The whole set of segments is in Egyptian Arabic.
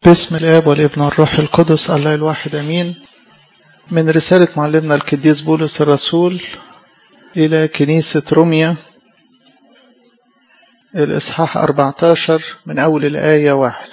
باسم الآب والابن والروح القدس الله الواحد أمين من رسالة معلمنا القديس بولس الرسول إلى كنيسة روميا الإصحاح 14 من أول الآية واحد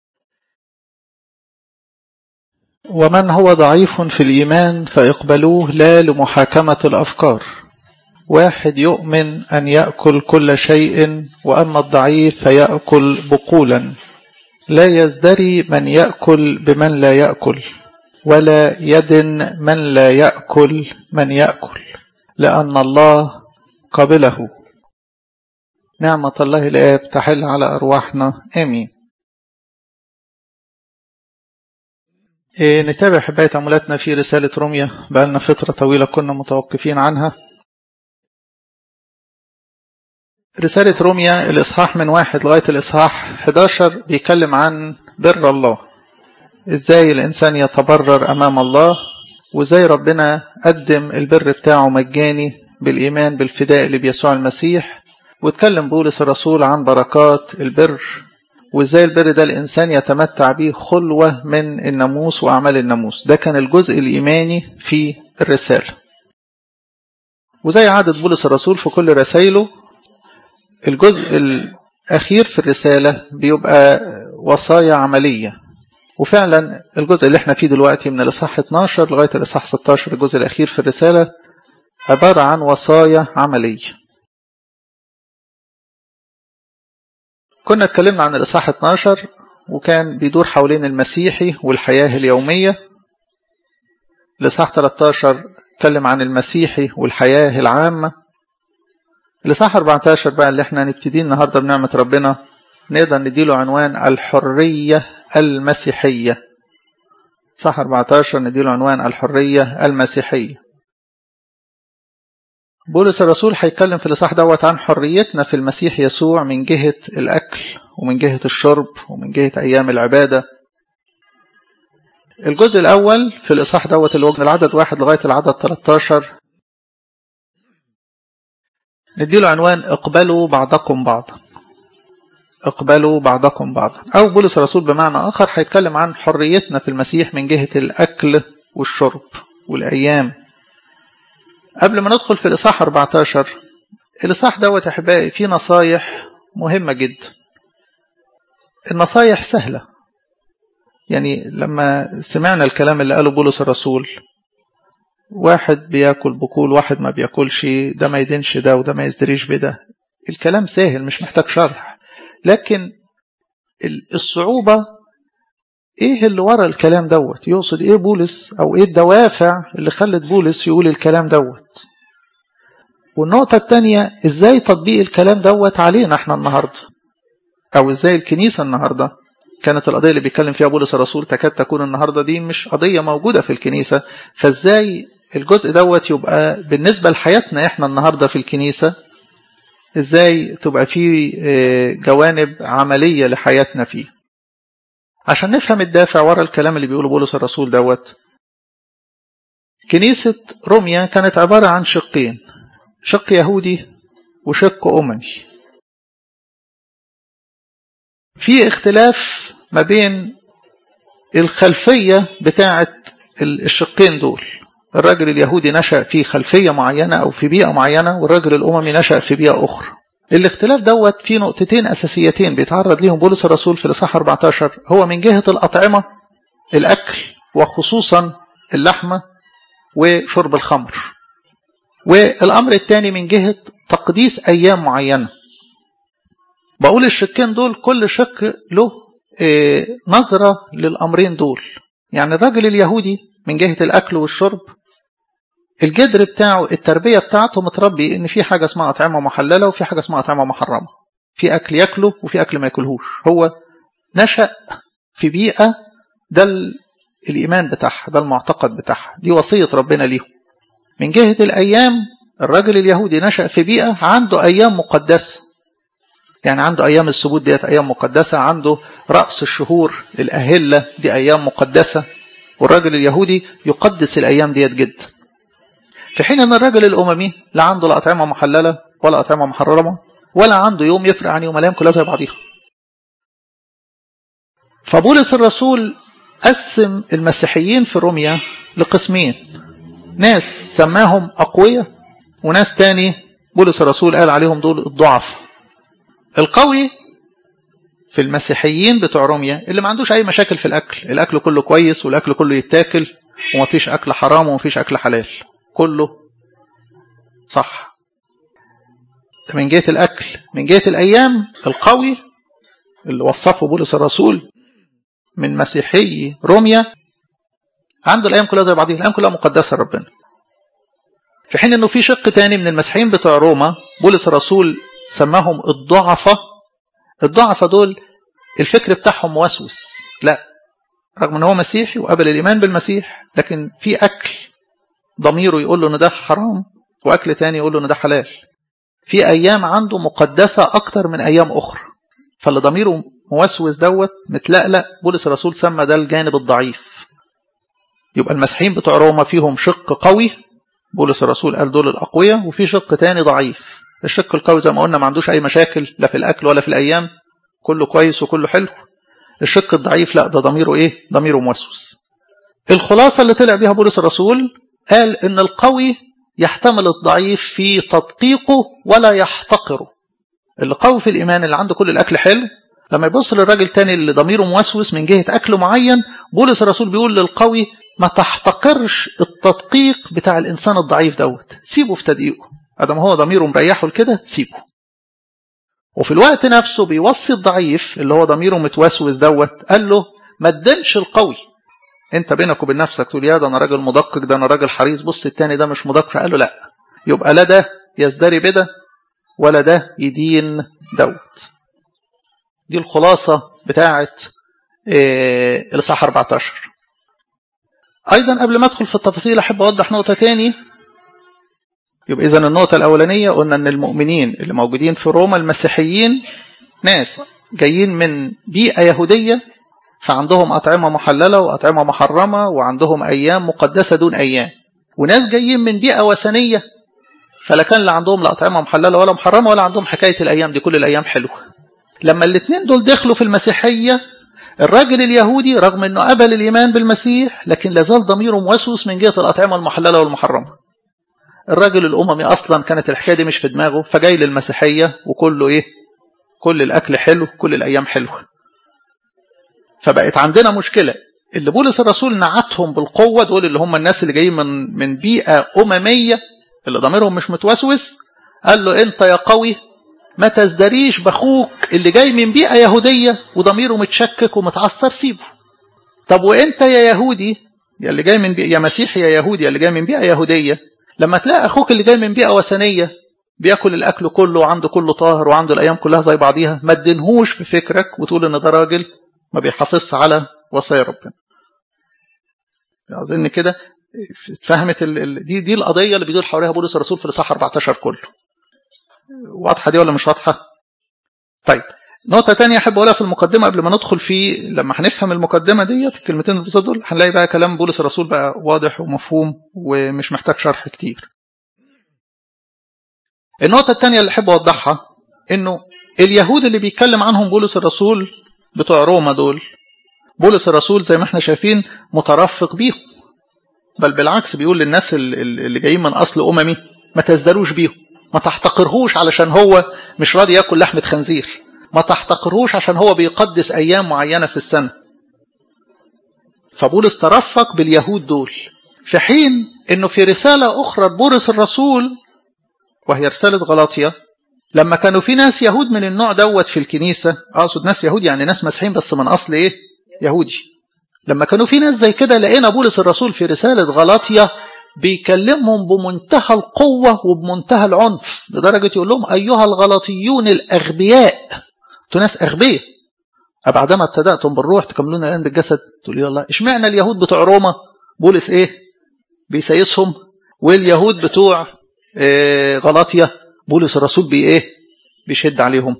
ومن هو ضعيف في الإيمان فاقبلوه لا لمحاكمة الأفكار واحد يؤمن أن يأكل كل شيء وأما الضعيف فيأكل بقولا لا يزدري من يأكل بمن لا يأكل ولا يدن من لا يأكل من يأكل لأن الله قبله نعمة الله الآب تحل على أرواحنا آمين إيه نتابع حباية أمولاتنا في رسالة روميا بقالنا فترة طويلة كنا متوقفين عنها رسالة روميا الإصحاح من واحد لغاية الإصحاح 11 بيتكلم عن بر الله إزاي الإنسان يتبرر أمام الله وإزاي ربنا قدم البر بتاعه مجاني بالإيمان بالفداء اللي بيسوع المسيح واتكلم بولس الرسول عن بركات البر وإزاي البر ده الإنسان يتمتع به خلوة من الناموس وأعمال الناموس ده كان الجزء الإيماني في الرسالة وزي عادة بولس الرسول في كل رسائله الجزء الأخير في الرسالة بيبقى وصايا عملية وفعلا الجزء اللي احنا فيه دلوقتي من الإصحاح 12 لغاية الإصحاح 16 الجزء الأخير في الرسالة عبارة عن وصايا عملية كنا اتكلمنا عن الإصحاح 12 وكان بيدور حوالين المسيحي والحياة اليومية الإصحاح 13 اتكلم عن المسيحي والحياة العامة الإصحاح 14 بقى اللي احنا هنبتدي النهارده بنعمة ربنا نقدر نديله عنوان الحرية المسيحية صح 14 نديله عنوان الحرية المسيحية بولس الرسول هيتكلم في الإصحاح دوت عن حريتنا في المسيح يسوع من جهة الأكل ومن جهة الشرب ومن جهة أيام العبادة الجزء الأول في الإصحاح دوت اللي هو العدد واحد لغاية العدد 13 نديله عنوان اقبلوا بعضكم بعضا اقبلوا بعضكم بعضا أو بولس الرسول بمعنى آخر هيتكلم عن حريتنا في المسيح من جهة الأكل والشرب والأيام قبل ما ندخل في الإصحاح 14 الإصحاح دوت أحبائي فيه نصايح مهمة جدا النصايح سهلة يعني لما سمعنا الكلام اللي قاله بولس الرسول واحد بياكل بقول واحد ما بياكلش ده ما يدينش ده وده ما يزدريش بده الكلام سهل مش محتاج شرح لكن الصعوبة ايه اللي ورا الكلام دوت يقصد ايه بولس او ايه الدوافع اللي خلت بولس يقول الكلام دوت والنقطة التانية ازاي تطبيق الكلام دوت علينا احنا النهاردة او ازاي الكنيسة النهاردة كانت القضية اللي بيتكلم فيها بولس الرسول تكاد تكون النهاردة دي مش قضية موجودة في الكنيسة فازاي الجزء دوت يبقى بالنسبة لحياتنا احنا النهاردة في الكنيسة ازاي تبقى فيه جوانب عملية لحياتنا فيه عشان نفهم الدافع ورا الكلام اللي بيقوله بولس الرسول دوت كنيسة روميا كانت عبارة عن شقين شق يهودي وشق أممي في اختلاف ما بين الخلفية بتاعة الشقين دول الراجل اليهودي نشأ في خلفية معينة أو في بيئة معينة والراجل الأممي نشأ في بيئة أخرى الاختلاف دوت في نقطتين أساسيتين بيتعرض ليهم بولس الرسول في الإصحاح 14 هو من جهة الأطعمة الأكل وخصوصا اللحمة وشرب الخمر والأمر الثاني من جهة تقديس أيام معينة بقول الشقين دول كل شق له نظرة للأمرين دول يعني الراجل اليهودي من جهة الأكل والشرب الجدر بتاعه التربية بتاعته متربي إن في حاجة اسمها أطعمة محللة وفي حاجة اسمها أطعمة محرمة في أكل ياكله وفي أكل ما ياكلهوش هو نشأ في بيئة ده الإيمان بتاعها ده المعتقد بتاعها دي وصية ربنا ليهم من جهة الأيام الراجل اليهودي نشأ في بيئة عنده أيام مقدسة يعني عنده أيام السبوت ديت أيام مقدسة عنده رأس الشهور الأهلة دي أيام مقدسة والراجل اليهودي يقدس الأيام ديت جدا في حين أن الراجل الأممي لا عنده لا أطعمة محللة ولا أطعمة محرمة ولا عنده يوم يفرق عن يوم الأيام كلها زي بعضيها فبولس الرسول قسم المسيحيين في روميا لقسمين ناس سماهم أقوياء وناس تاني بولس الرسول قال عليهم دول الضعف القوي في المسيحيين بتوع روميا اللي ما عندوش أي مشاكل في الأكل الأكل كله كويس والأكل كله يتاكل ومفيش أكل حرام ومفيش أكل حلال كله صح ده من جهة الأكل من جهة الأيام القوي اللي وصفه بولس الرسول من مسيحي روميا عنده الأيام كلها زي بعضيها الأيام كلها مقدسة لربنا في حين أنه في شق تاني من المسيحيين بتوع روما بولس الرسول سماهم الضعفة الضعفة دول الفكر بتاعهم موسوس لا رغم ان هو مسيحي وقبل الايمان بالمسيح لكن في اكل ضميره يقول له ان ده حرام واكل تاني يقول له ان ده حلال في ايام عنده مقدسه اكتر من ايام اخرى فاللي ضميره موسوس دوت متلقلق بولس الرسول سمى ده الجانب الضعيف يبقى المسيحيين بتوع روما فيهم شق قوي بولس الرسول قال دول الاقوياء وفي شق تاني ضعيف الشق القوي زي ما قلنا ما عندوش اي مشاكل لا في الاكل ولا في الايام كله كويس وكله حلو الشق الضعيف لا ده ضميره ايه ضميره موسوس الخلاصه اللي طلع بيها بولس الرسول قال ان القوي يحتمل الضعيف في تدقيقه ولا يحتقره اللي قوي في الايمان اللي عنده كل الاكل حلو لما يبص للراجل تاني اللي ضميره موسوس من جهه اكل معين بولس الرسول بيقول للقوي ما تحتقرش التدقيق بتاع الانسان الضعيف دوت سيبه في تدقيقه ادم هو ضميره مريحه لكده سيبه وفي الوقت نفسه بيوصي الضعيف اللي هو ضميره متوسوس دوت قال له ما تدنش القوي انت بينك وبين نفسك تقول يا ده انا راجل مدقق ده انا راجل حريص بص التاني ده مش مدقق قال له لا يبقى لا ده يزدري بده ولا ده يدين دوت دي الخلاصة بتاعة إيه الإصحاح 14 أيضا قبل ما أدخل في التفاصيل أحب أوضح نقطة تاني يبقى إذا النقطة الأولانية قلنا أن المؤمنين اللي موجودين في روما المسيحيين ناس جايين من بيئة يهودية فعندهم أطعمة محللة وأطعمة محرمة وعندهم أيام مقدسة دون أيام وناس جايين من بيئة وثنية فلا كان لا عندهم لا أطعمة محللة ولا محرمة ولا عندهم حكاية الأيام دي كل الأيام حلوة لما الاثنين دول دخلوا في المسيحية الراجل اليهودي رغم أنه قبل الإيمان بالمسيح لكن لازال ضميره موسوس من جهة الأطعمة المحللة والمحرمة الراجل الأممي أصلا كانت الحكاية دي مش في دماغه فجاي للمسيحية وكله إيه كل الأكل حلو كل الأيام حلوة فبقت عندنا مشكلة اللي بولس الرسول نعتهم بالقوة دول اللي هم الناس اللي جايين من من بيئة أممية اللي ضميرهم مش متوسوس قال له أنت يا قوي ما تزدريش بأخوك اللي جاي من بيئة يهودية وضميره متشكك ومتعصر سيبه طب وأنت يا يهودي يا اللي جاي من بيئة يا مسيحي يا يهودي اللي جاي من بيئة يهودية لما تلاقي أخوك اللي جاي من بيئة وثنية بياكل الأكل كله وعنده كله طاهر وعنده الأيام كلها زي بعضيها ما تدنهوش في فكرك وتقول إن ده راجل ما بيحافظش على وصايا ربنا أظن كده اتفهمت دي دي القضية اللي بيدور حواليها بولس الرسول في الإصحاح 14 كله واضحة دي ولا مش واضحة؟ طيب نقطة تانية أحب أقولها في المقدمة قبل ما ندخل في لما هنفهم المقدمة ديت الكلمتين اللي دول هنلاقي بقى كلام بولس الرسول بقى واضح ومفهوم ومش محتاج شرح كتير. النقطة التانية اللي أحب أوضحها إنه اليهود اللي بيتكلم عنهم بولس الرسول بتوع روما دول بولس الرسول زي ما احنا شايفين مترفق بيهم بل بالعكس بيقول للناس اللي جايين من أصل أممي ما تزدروش بيهم ما تحتقرهوش علشان هو مش راضي ياكل لحمة خنزير ما تحتقرهوش عشان هو بيقدس أيام معينة في السنة فبولس ترفق باليهود دول في حين انه في رسالة أخرى بولس الرسول وهي رسالة غلاطية لما كانوا في ناس يهود من النوع دوت في الكنيسة أقصد ناس يهود يعني ناس مسيحيين بس من أصل إيه يهودي لما كانوا في ناس زي كده لقينا بولس الرسول في رسالة غلاطية بيكلمهم بمنتهى القوة وبمنتهى العنف لدرجة يقول لهم أيها الغلطيون الأغبياء انتوا ناس أغبياء بعدما ابتدأتم بالروح تكملون الآن بالجسد تقول لي الله اشمعنى اليهود بتوع روما بولس إيه بيسيسهم واليهود بتوع إيه غلاطيا بولس الرسول بي إيه بيشد عليهم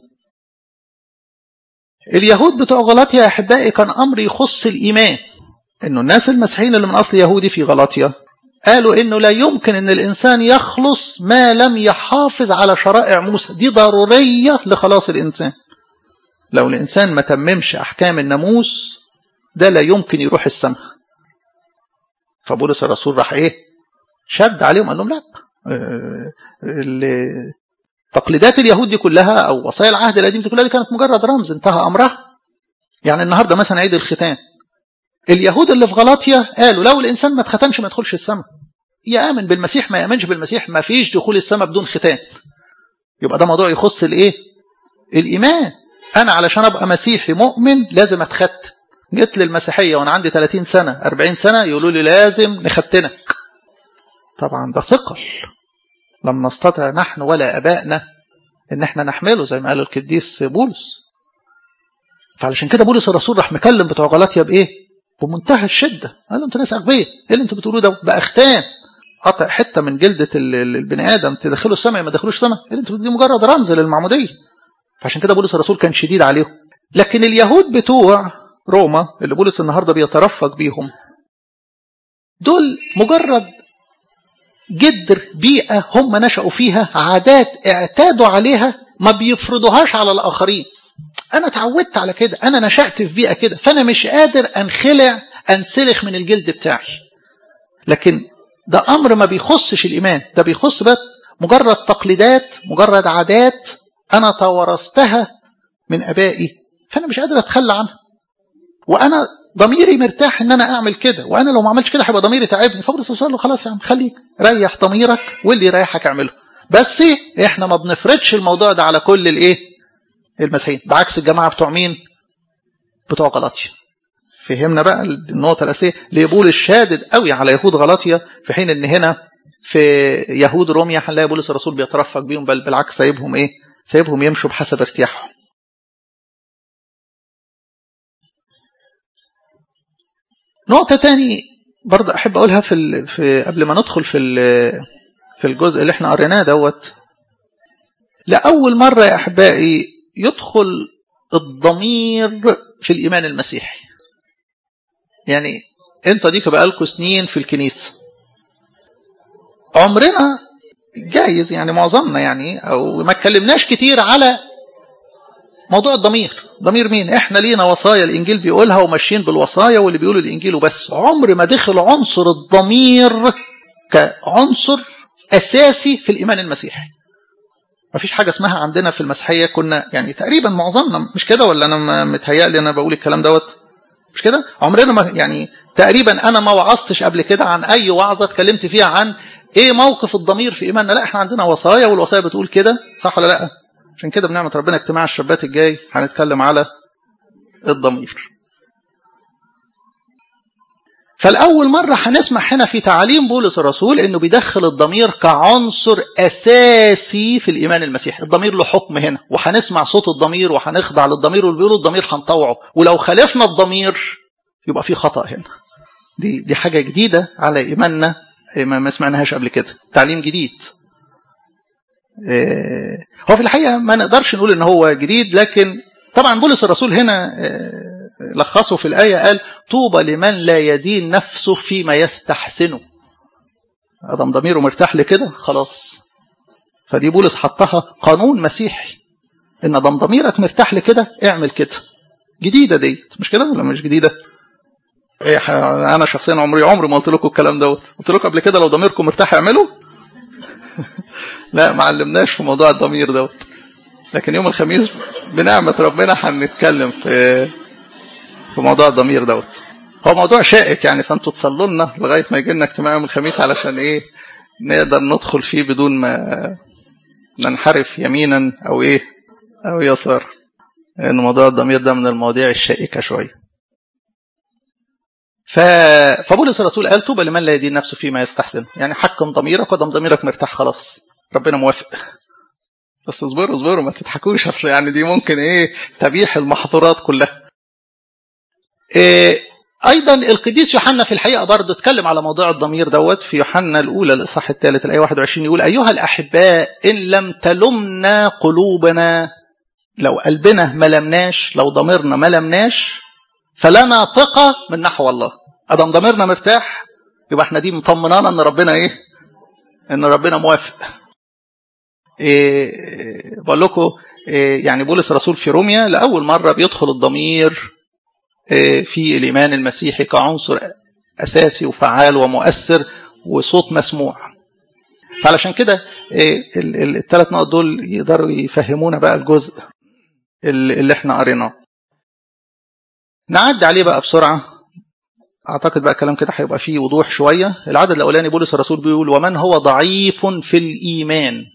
اليهود بتوع غلاطيا يا أحبائي كان أمر يخص الإيمان إنه الناس المسيحيين اللي من أصل يهودي في غلاطيا قالوا إنه لا يمكن إن الإنسان يخلص ما لم يحافظ على شرائع موسى دي ضرورية لخلاص الإنسان لو الإنسان ما تممش أحكام الناموس ده لا يمكن يروح السماء فبولس الرسول راح إيه شد عليهم قال لهم لا تقليدات اليهود دي كلها أو وصايا العهد القديم دي كلها دي كانت مجرد رمز انتهى أمرها يعني النهاردة مثلا عيد الختان اليهود اللي في غلاطيا قالوا لو الإنسان ما اتختنش ما يدخلش السماء يامن بالمسيح ما يامنش بالمسيح ما فيش دخول السماء بدون ختان يبقى ده موضوع يخص الايه الايمان انا علشان ابقى مسيحي مؤمن لازم اتختن جيت للمسيحيه وانا عندي 30 سنه 40 سنه يقولوا لي لازم نختنك طبعا ده ثقل لم نستطع نحن ولا ابائنا ان احنا نحمله زي ما قال القديس بولس فعلشان كده بولس الرسول راح مكلم بتوع غلاطيا بايه بمنتهى الشده قال لهم انتوا ناس اغبياء ايه اللي انتوا بتقولوه ده باختان قطع حته من جلده البني ادم تدخله السماء ما دخلوش السماء اللي انتوا دي مجرد رمز للمعموديه فعشان كده بولس الرسول كان شديد عليهم لكن اليهود بتوع روما اللي بولس النهارده بيترفق بيهم دول مجرد جدر بيئه هم نشأوا فيها عادات اعتادوا عليها ما بيفرضوهاش على الاخرين انا اتعودت على كده انا نشأت في بيئه كده فانا مش قادر انخلع انسلخ من الجلد بتاعي لكن ده امر ما بيخصش الايمان ده بيخص بقى مجرد تقليدات مجرد عادات انا توارثتها من ابائي فانا مش قادر اتخلى عنها وانا ضميري مرتاح ان انا اعمل كده وانا لو ما عملتش كده هيبقى ضميري تعبني فبولس له خلاص يا عم خليك ريح ضميرك واللي يريحك اعمله بس احنا ما بنفرضش الموضوع ده على كل الايه المسيحيين بعكس الجماعه بتوع مين بتوع غلاطيا فهمنا بقى النقطة الأساسية ليه بولس شادد قوي على يهود غلاطيا في حين إن هنا في يهود روميا هنلاقي بولس الرسول بيترفق بيهم بل بالعكس سايبهم إيه؟ سايبهم يمشوا بحسب ارتياحهم. نقطة تاني برضه أحب أقولها في, ال... في قبل ما ندخل في ال... في الجزء اللي احنا قريناه دوت لأول مرة يا أحبائي يدخل الضمير في الإيمان المسيحي يعني انتوا ديك بقالكوا سنين في الكنيسة عمرنا جايز يعني معظمنا يعني او ما اتكلمناش كتير على موضوع الضمير ضمير مين احنا لينا وصايا الانجيل بيقولها وماشيين بالوصايا واللي بيقولوا الانجيل وبس عمر ما دخل عنصر الضمير كعنصر اساسي في الايمان المسيحي ما فيش حاجه اسمها عندنا في المسيحيه كنا يعني تقريبا معظمنا مش كده ولا انا متهيألي انا بقول الكلام دوت مش كده عمرنا ما يعني تقريبا انا ما وعظتش قبل كده عن اي وعظه اتكلمت فيها عن ايه موقف الضمير في ايماننا لا احنا عندنا وصايا والوصايا بتقول كده صح ولا لا عشان كده بنعمه ربنا اجتماع الشبات الجاي هنتكلم على الضمير فالأول مرة هنسمع هنا في تعاليم بولس الرسول إنه بيدخل الضمير كعنصر أساسي في الإيمان المسيحي، الضمير له حكم هنا، وهنسمع صوت الضمير وهنخضع للضمير واللي بيقولوا الضمير هنطوعه، ولو خالفنا الضمير يبقى في خطأ هنا. دي دي حاجة جديدة على إيماننا ما سمعناهاش قبل كده، تعليم جديد. إيه هو في الحقيقة ما نقدرش نقول إن هو جديد لكن طبعا بولس الرسول هنا إيه لخصه في الآية قال طوبى لمن لا يدين نفسه فيما يستحسنه أدم ضميره مرتاح لكده خلاص فدي بولس حطها قانون مسيحي إن دم ضميرك مرتاح لكده اعمل كده جديدة ديت مش كده ولا مش جديدة إيه أنا شخصيا عمري عمري ما قلت لكم الكلام دوت قلت لكم قبل كده لو ضميركم مرتاح اعملوا لا ما علمناش في موضوع الضمير دوت لكن يوم الخميس بنعمة ربنا هنتكلم في في موضوع الضمير دوت هو موضوع شائك يعني فانتوا تصلوا لنا لغايه ما يجي لنا اجتماع يوم الخميس علشان ايه نقدر ندخل فيه بدون ما ننحرف يمينا او ايه او يسار لان موضوع الضمير ده من المواضيع الشائكه شويه ف... فبولس الرسول قال طوبى لمن لا يدين نفسه فيما يستحسن يعني حكم ضميرك ودم ضميرك مرتاح خلاص ربنا موافق بس اصبروا اصبروا ما تضحكوش اصل يعني دي ممكن ايه تبيح المحظورات كلها إيه ايضا القديس يوحنا في الحقيقه برضه اتكلم على موضوع الضمير دوت في يوحنا الاولى الاصحاح الثالث الايه 21 يقول ايها الاحباء ان لم تلمنا قلوبنا لو قلبنا ما لمناش لو ضميرنا ما لمناش فلنا ثقه من نحو الله ادم ضميرنا مرتاح يبقى احنا دي مطمنانا ان ربنا ايه ان ربنا موافق إيه بقول لكم يعني بولس الرسول في روميا لأول مرة بيدخل الضمير في الإيمان المسيحي كعنصر أساسي وفعال ومؤثر وصوت مسموع فعلشان كده الثلاث نقط دول يقدروا يفهمونا بقى الجزء اللي احنا قريناه نعدي عليه بقى بسرعة أعتقد بقى الكلام كده هيبقى فيه وضوح شوية العدد الأولاني بولس الرسول بيقول ومن هو ضعيف في الإيمان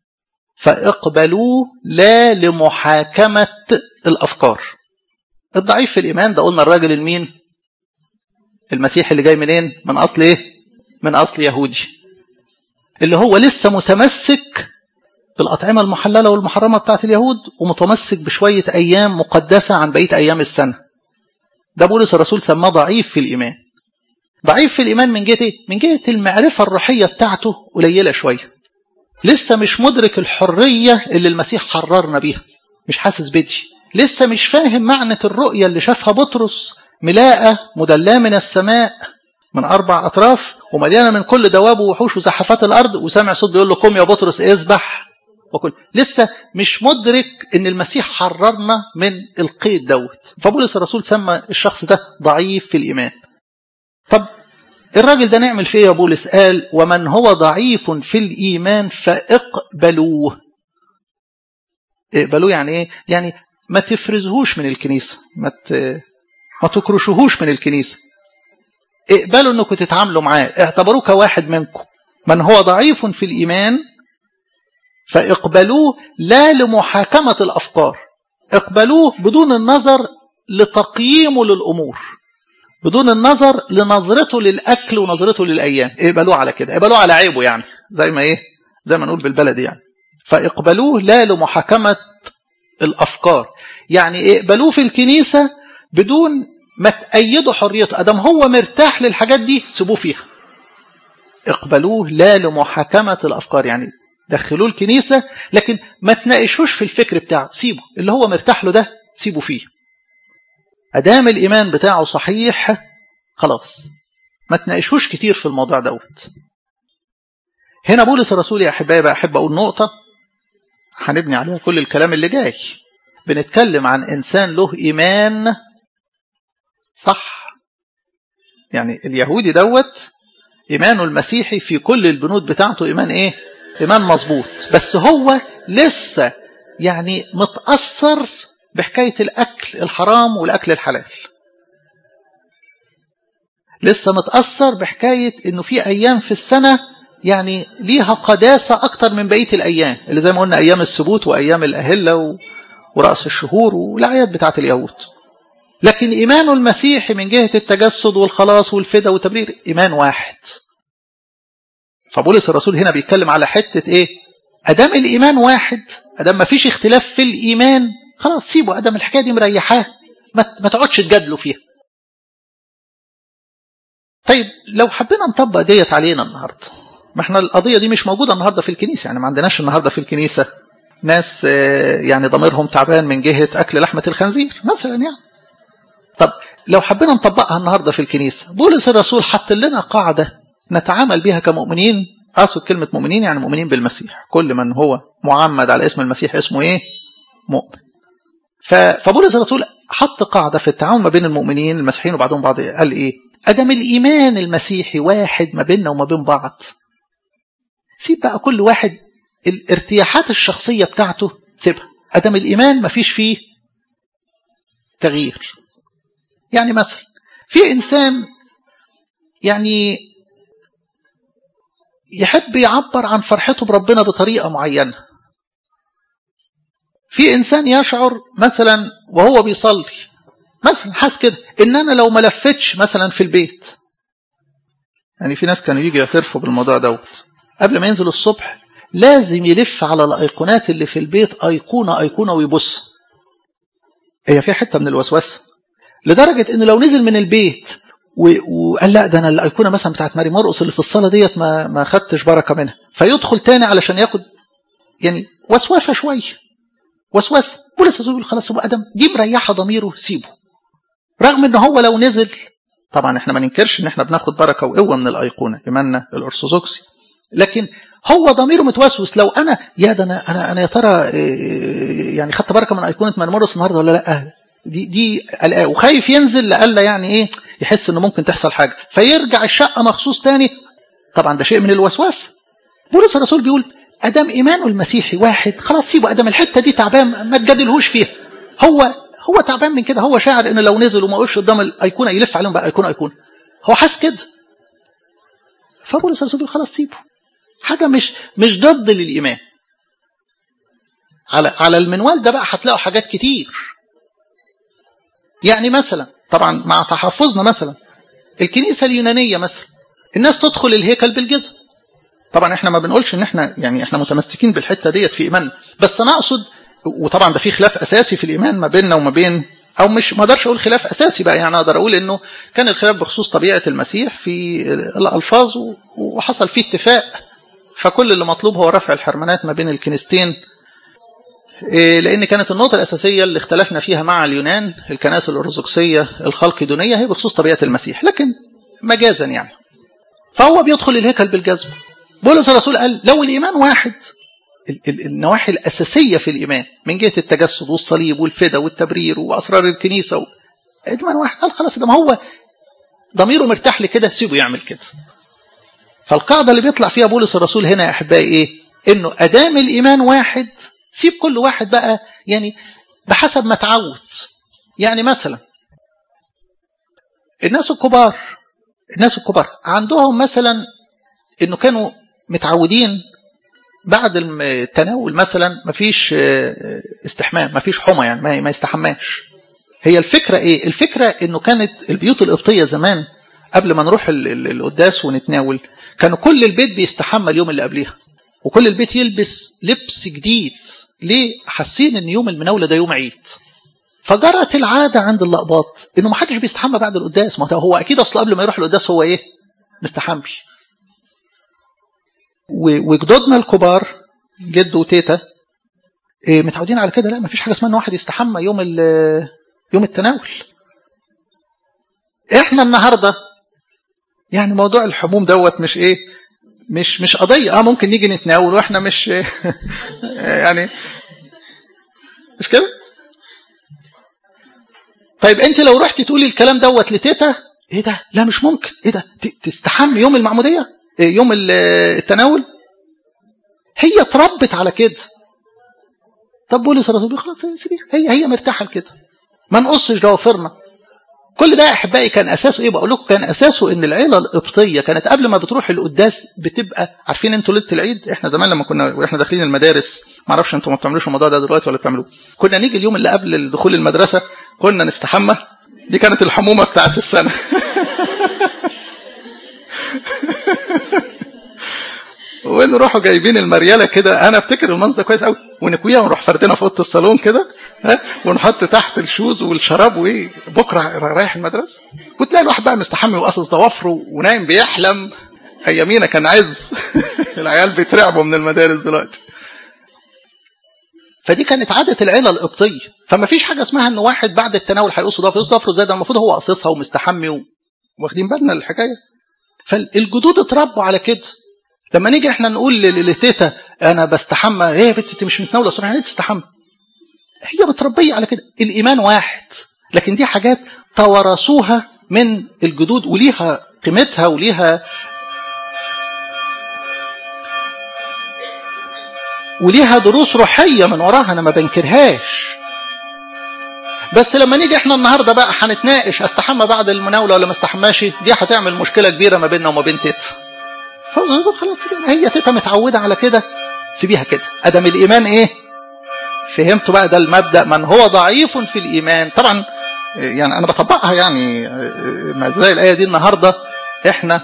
فاقبلوه لا لمحاكمة الأفكار الضعيف في الإيمان ده قلنا الراجل المين المسيح اللي جاي منين من أصل إيه من أصل يهودي اللي هو لسه متمسك بالأطعمة المحللة والمحرمة بتاعت اليهود ومتمسك بشوية أيام مقدسة عن بقية أيام السنة ده بولس الرسول سماه ضعيف في الإيمان ضعيف في الإيمان من جهة إيه؟ من جهة المعرفة الروحية بتاعته قليلة شوية لسه مش مدرك الحرية اللي المسيح حررنا بيها مش حاسس بدي لسه مش فاهم معنى الرؤية اللي شافها بطرس ملاءة مدلاة من السماء من أربع أطراف ومليانة من كل دواب ووحوش وزحفات الأرض وسامع صوت بيقول له قم يا بطرس اذبح وكل لسه مش مدرك ان المسيح حررنا من القيد دوت فبولس الرسول سمى الشخص ده ضعيف في الايمان طب الراجل ده نعمل فيه يا بولس قال ومن هو ضعيف في الايمان فاقبلوه اقبلوه يعني ايه يعني ما تفرزهوش من الكنيسه ما ت... ما تكرشوهوش من الكنيسه اقبلوا انكم تتعاملوا معاه اعتبروه كواحد منكم من هو ضعيف في الايمان فاقبلوه لا لمحاكمة الأفكار اقبلوه بدون النظر لتقييمه للأمور بدون النظر لنظرته للأكل ونظرته للأيام اقبلوه على كده اقبلوه على عيبه يعني زي ما ايه زي ما نقول بالبلدي يعني فاقبلوه لا لمحاكمة الأفكار يعني اقبلوه في الكنيسة بدون ما تأيدوا حريته أدم هو مرتاح للحاجات دي سيبوه فيها اقبلوه لا لمحاكمة الأفكار يعني دخلوه الكنيسة لكن ما تناقشوش في الفكر بتاعه سيبه اللي هو مرتاح له ده سيبه فيه أدام الإيمان بتاعه صحيح خلاص ما تناقشوش كتير في الموضوع دوت هنا بولس الرسول يا أحبائي بقى أحب أقول نقطة هنبني عليها كل الكلام اللي جاي بنتكلم عن إنسان له إيمان صح يعني اليهودي دوت إيمانه المسيحي في كل البنود بتاعته إيمان إيه إيمان مظبوط بس هو لسه يعني متأثر بحكاية الأكل الحرام والأكل الحلال لسه متأثر بحكاية إنه في أيام في السنة يعني ليها قداسة أكتر من بقية الأيام اللي زي ما قلنا أيام السبوت وأيام الأهلة ورأس الشهور والأعياد بتاعت اليهود لكن إيمانه المسيحي من جهة التجسد والخلاص والفدا والتبرير إيمان واحد فبولس الرسول هنا بيتكلم على حتة ايه ادام الايمان واحد ادام ما فيش اختلاف في الايمان خلاص سيبه ادام الحكايه دي مريحاه ما, ما تقعدش تجادلوا فيها طيب لو حبينا نطبق ديت علينا النهارده ما احنا القضيه دي مش موجوده النهارده في الكنيسه يعني ما عندناش النهارده في الكنيسه ناس يعني ضميرهم تعبان من جهه اكل لحمه الخنزير مثلا يعني طب لو حبينا نطبقها النهارده في الكنيسه بولس الرسول حط لنا قاعده نتعامل بها كمؤمنين أقصد كلمة مؤمنين يعني مؤمنين بالمسيح كل من هو معمد على اسم المسيح اسمه إيه مؤمن فبولس الرسول حط قاعدة في التعامل ما بين المؤمنين المسيحيين وبعضهم بعض قال إيه أدم الإيمان المسيحي واحد ما بيننا وما بين بعض سيب بقى كل واحد الارتياحات الشخصية بتاعته سيبها أدم الإيمان ما فيش فيه تغيير يعني مثلا في إنسان يعني يحب يعبر عن فرحته بربنا بطريقة معينة في إنسان يشعر مثلا وهو بيصلي مثلا حاس كده إن أنا لو ما لفتش مثلا في البيت يعني في ناس كانوا يجي يعترفوا بالموضوع دوت قبل ما ينزل الصبح لازم يلف على الأيقونات اللي في البيت أيقونة أيقونة ويبص هي في حتة من الوسوسة لدرجة إنه لو نزل من البيت وقال لا ده انا الايقونه مثلا بتاعت ماري مرقص اللي في الصلاه ديت ما ما خدتش بركه منها فيدخل تاني علشان ياخد يعني وسوسه شويه وسوسه بولس يقول خلاص يبقى ادم دي مريحه ضميره سيبه رغم ان هو لو نزل طبعا احنا ما ننكرش ان احنا بناخد بركه وقوه من الايقونه ايماننا الارثوذكسي لكن هو ضميره متوسوس لو انا يا ده انا انا انا يا ترى يعني خدت بركه من ايقونه مرمرس النهارده ولا لا دي دي قلقاه وخايف ينزل لألا يعني ايه يحس انه ممكن تحصل حاجه فيرجع الشقه مخصوص تاني طبعا ده شيء من الوسواس بولس الرسول بيقول ادام ايمانه المسيحي واحد خلاص سيبه ادام الحته دي تعبان ما تجادلهوش فيها هو هو تعبان من كده هو شاعر انه لو نزل وما وقفش قدام الايقونه يلف عليهم بقى ايقونه ايقونه هو حاسس كده فبولس الرسول بيقول خلاص سيبه حاجه مش مش ضد للايمان على على المنوال ده بقى هتلاقوا حاجات كتير يعني مثلا طبعا مع تحفظنا مثلا الكنيسه اليونانيه مثلا الناس تدخل الهيكل بالجزم طبعا احنا ما بنقولش ان احنا يعني احنا متمسكين بالحته ديت في ايماننا بس انا اقصد وطبعا ده في خلاف اساسي في الايمان ما بيننا وما بين او مش ما اقدرش اقول خلاف اساسي بقى يعني اقدر اقول انه كان الخلاف بخصوص طبيعه المسيح في الالفاظ وحصل فيه اتفاق فكل اللي مطلوب هو رفع الحرمانات ما بين الكنيستين لان كانت النقطه الاساسيه اللي اختلفنا فيها مع اليونان الكنائس الارثوذكسيه الخلقدونيه هي بخصوص طبيعه المسيح لكن مجازا يعني فهو بيدخل الهيكل بالجزم بولس الرسول قال لو الايمان واحد النواحي الاساسيه في الايمان من جهه التجسد والصليب والفدا والتبرير واسرار الكنيسه و... ايمان واحد قال خلاص ده ما هو ضميره مرتاح لكده سيبه يعمل كده فالقاعده اللي بيطلع فيها بولس الرسول هنا يا احبائي ايه انه ادام الايمان واحد سيب كل واحد بقى يعني بحسب ما تعود يعني مثلا الناس الكبار الناس الكبار عندهم مثلا انه كانوا متعودين بعد التناول مثلا مفيش استحمام مفيش حمى يعني ما يستحماش هي الفكرة ايه الفكرة انه كانت البيوت القبطية زمان قبل ما نروح القداس ونتناول كانوا كل البيت بيستحمى اليوم اللي قبليها وكل البيت يلبس لبس جديد ليه حاسين ان يوم المناولة ده يوم عيد فجرت العادة عند اللقباط انه ما حدش بيستحمى بعد القداس ما هو اكيد اصل قبل ما يروح القداس هو ايه مستحمي وجدودنا الكبار جد وتيتا إيه متعودين على كده لا ما فيش حاجه اسمها ان واحد يستحمى يوم يوم التناول احنا النهارده يعني موضوع الحموم دوت مش ايه مش مش قضيه اه ممكن نيجي نتناول واحنا مش يعني مش كده طيب انت لو رحتي تقولي الكلام دوت لتيتا ايه ده لا مش ممكن ايه ده تستحمي يوم المعموديه يوم التناول هي اتربت على كده طب بولس الرسول خلاص سيبيها هي هي مرتاحه لكده ما نقصش ضوافرنا كل ده يا احبائي كان اساسه ايه بقول لكم كان اساسه ان العيله القبطيه كانت قبل ما بتروح القداس بتبقى عارفين انتوا ليله العيد احنا زمان لما كنا واحنا داخلين المدارس ما اعرفش انتوا ما بتعملوش الموضوع ده دلوقتي ولا بتعملوه كنا نيجي اليوم اللي قبل دخول المدرسه كنا نستحمى دي كانت الحمومه بتاعت السنه ونروحوا جايبين المرياله كده انا افتكر المنظر ده كويس قوي ونكويها ونروح فردنا في اوضه الصالون كده ها ونحط تحت الشوز والشراب وايه بكره رايح المدرسه وتلاقي الواحد بقى مستحمي وقصص ضوافره ونايم بيحلم ايامينا كان عز العيال بيترعبوا من المدارس دلوقتي فدي كانت عاده العيله القبطيه فما فيش حاجه اسمها ان واحد بعد التناول هيقص ضفره يقص ضفره زي ده المفروض هو قصصها ومستحمي واخدين بالنا الحكايه فالجدود اتربوا على كده لما نيجي احنا نقول لتيتا انا بستحمى ايه يا بنتي انت مش متناوله الصبح يعني تستحمى هي متربيه على كده الايمان واحد لكن دي حاجات توارثوها من الجدود وليها قيمتها وليها وليها دروس روحيه من وراها انا ما بنكرهاش بس لما نيجي احنا النهارده بقى هنتناقش استحمى بعد المناوله ولا ما استحماش دي هتعمل مشكله كبيره ما بيننا وما بين تيتا فهو خلاص هي تيتا متعوده على كده سيبيها كده ادم الايمان ايه فهمتوا بقى ده المبدا من هو ضعيف في الايمان طبعا يعني انا بطبقها يعني ما زي الايه دي النهارده احنا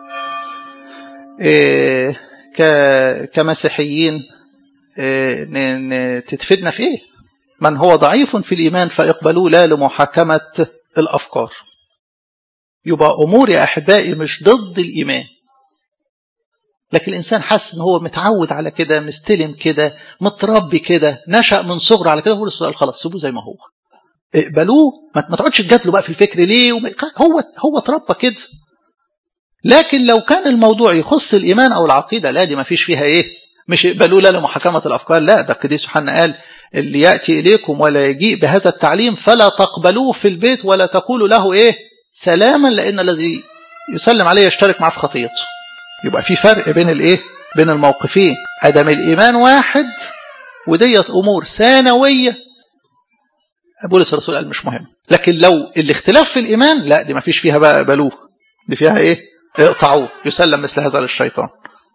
إيه كمسيحيين إيه تتفيدنا في ايه من هو ضعيف في الايمان فاقبلوه لا لمحاكمه الافكار يبقى امور يا احبائي مش ضد الايمان لكن الانسان حاسس ان هو متعود على كده مستلم كده متربي كده نشا من صغره على كده هو السؤال خلاص سيبوه زي ما هو اقبلوه ما تقعدش تجادلوا بقى في الفكر ليه وما... هو هو اتربى كده لكن لو كان الموضوع يخص الإيمان أو العقيدة لا دي ما فيش فيها إيه مش اقبلوا لا لمحاكمة الأفكار لا ده القديس يوحنا قال اللي يأتي إليكم ولا يجيء بهذا التعليم فلا تقبلوه في البيت ولا تقولوا له إيه سلاما لأن الذي يسلم عليه يشترك معه في خطيئته يبقى في فرق بين الإيه بين الموقفين أدم الإيمان واحد وديت أمور ثانوية بولس الرسول قال مش مهم لكن لو الاختلاف في الإيمان لا دي ما فيش فيها بقى قبلوه دي فيها إيه اقطعوه يسلم مثل هذا للشيطان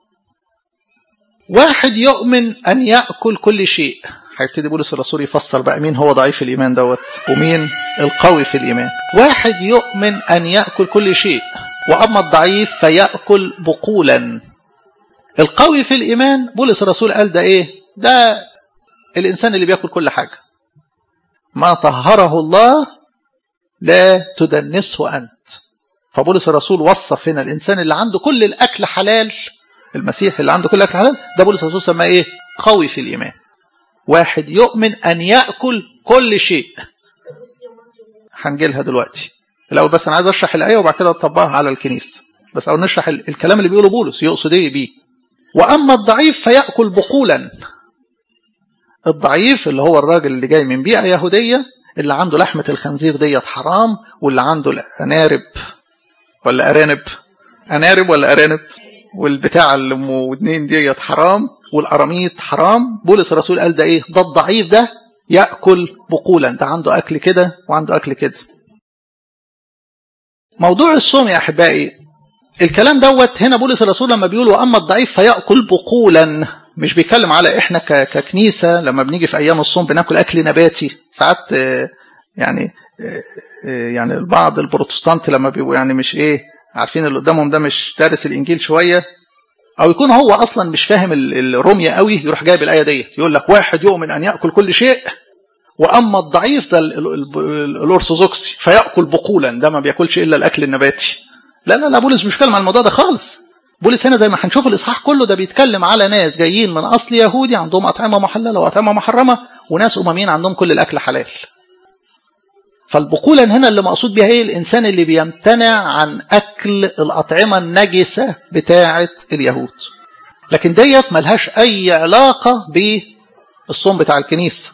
واحد يؤمن أن يأكل كل شيء هيبتدي بولس الرسول يفسر بقى مين هو ضعيف الإيمان دوت ومين القوي في الإيمان واحد يؤمن أن يأكل كل شيء وأما الضعيف فيأكل بقولا القوي في الإيمان بولس الرسول قال ده إيه ده الإنسان اللي بيأكل كل حاجة ما طهره الله لا تدنسه أنت فبولس الرسول وصف هنا الإنسان اللي عنده كل الأكل حلال المسيح اللي عنده كل الأكل حلال ده بولس الرسول سماه إيه قوي في الإيمان واحد يؤمن أن يأكل كل شيء هنجيلها دلوقتي الأول بس أنا عايز أشرح الآية وبعد كده أطبقها على الكنيسة بس أو نشرح الكلام اللي بيقوله بولس يقصد إيه بيه وأما الضعيف فيأكل بقولا الضعيف اللي هو الراجل اللي جاي من بيئة يهودية اللي عنده لحمة الخنزير ديت حرام واللي عنده الأنارب ولا أرانب أنارب ولا أرانب والبتاع اللي ودنين ديت حرام والقراميط حرام بولس الرسول قال ده ايه ده الضعيف ده ياكل بقولا ده عنده اكل كده وعنده اكل كده موضوع الصوم يا احبائي الكلام دوت هنا بولس الرسول لما بيقول واما الضعيف فياكل بقولا مش بيتكلم على احنا ككنيسه لما بنيجي في ايام الصوم بناكل اكل نباتي ساعات يعني يعني البعض البروتستانت لما بيبقوا يعني مش ايه عارفين اللي قدامهم ده مش دارس الانجيل شويه او يكون هو اصلا مش فاهم الرمية قوي يروح جايب الايه ديت يقول لك واحد يؤمن ان ياكل كل شيء واما الضعيف ده الارثوذكسي فياكل بقولا ده ما بياكلش الا الاكل النباتي لا لا لا بولس مش بيتكلم عن الموضوع ده خالص بولس هنا زي ما هنشوف الاصحاح كله ده بيتكلم على ناس جايين من اصل يهودي عندهم اطعمه محلله واطعمه محرمه وناس امميين عندهم كل الاكل حلال فالبقولا هنا اللي مقصود بها ايه الانسان اللي بيمتنع عن اكل الاطعمه النجسه بتاعه اليهود لكن ديت ملهاش اي علاقه بالصوم بتاع الكنيسه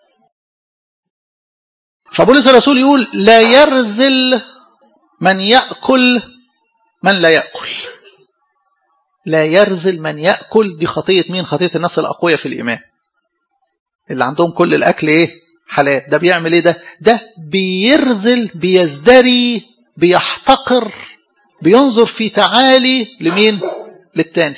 فبولس الرسول يقول لا يرزل من ياكل من لا ياكل لا يرزل من ياكل دي خطيه مين خطيه الناس الاقوياء في الايمان اللي عندهم كل الاكل ايه حلال ده بيعمل ايه ده ده بيرزل بيزدري بيحتقر بينظر في تعالي لمين للتاني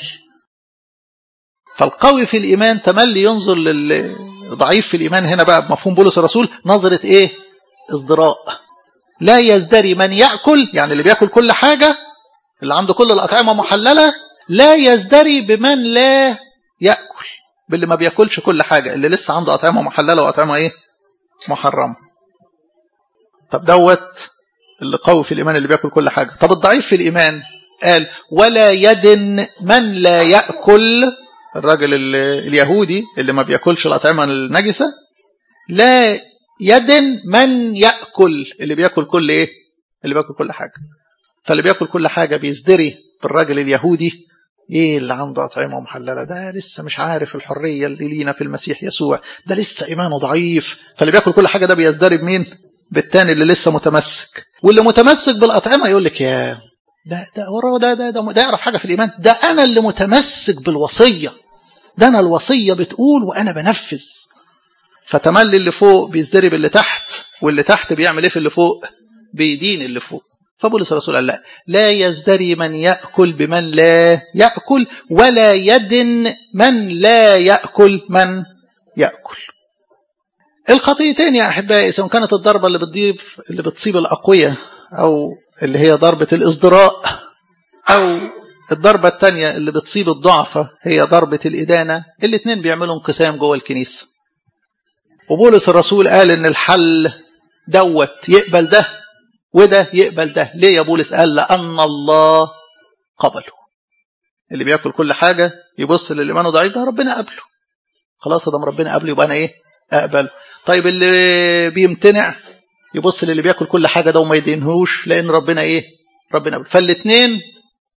فالقوي في الايمان تملي ينظر للضعيف في الايمان هنا بقى بمفهوم بولس الرسول نظره ايه ازدراء لا يزدري من ياكل يعني اللي بياكل كل حاجه اللي عنده كل الاطعمه محلله لا يزدري بمن لا ياكل باللي ما بياكلش كل حاجه اللي لسه عنده اطعمه محلله واطعمه ايه محرم طب دوت اللي قوي في الإيمان اللي بيأكل كل حاجة طب الضعيف في الإيمان قال ولا يدن من لا يأكل الراجل اليهودي اللي ما بيأكلش الأطعمة النجسة لا يدن من يأكل اللي بيأكل كل إيه اللي بيأكل كل حاجة فاللي بيأكل كل حاجة بيزدري بالراجل اليهودي ايه اللي عنده اطعمه محلله ده لسه مش عارف الحريه اللي لينا في المسيح يسوع ده لسه ايمانه ضعيف فاللي بياكل كل حاجه ده بيزدرب مين بالتاني اللي لسه متمسك واللي متمسك بالاطعمه يقول لك يا ده ده وراه ده ده ده, ده يعرف حاجه في الايمان ده انا اللي متمسك بالوصيه ده انا الوصيه بتقول وانا بنفذ فتملي اللي فوق بيزدرب اللي تحت واللي تحت بيعمل ايه في اللي فوق بيدين اللي فوق فبولس الرسول قال لا لا يزدري من يأكل بمن لا يأكل ولا يدن من لا يأكل من يأكل الخطيتين يا أحبائي سواء كانت الضربة اللي بتضيف اللي بتصيب الأقوياء أو اللي هي ضربة الإصدراء أو الضربة الثانية اللي بتصيب الضعفة هي ضربة الإدانة الاثنين بيعملوا انقسام جوه الكنيسة وبولس الرسول قال إن الحل دوت يقبل ده وده يقبل ده ليه يا بولس قال لأن الله قبله اللي بياكل كل حاجة يبص للي إيمانه ضعيف ده ربنا قبله خلاص ده ربنا قبله يبقى أنا إيه أقبل طيب اللي بيمتنع يبص للي بياكل كل حاجة ده وما يدينهوش لأن ربنا إيه ربنا قبله فالاثنين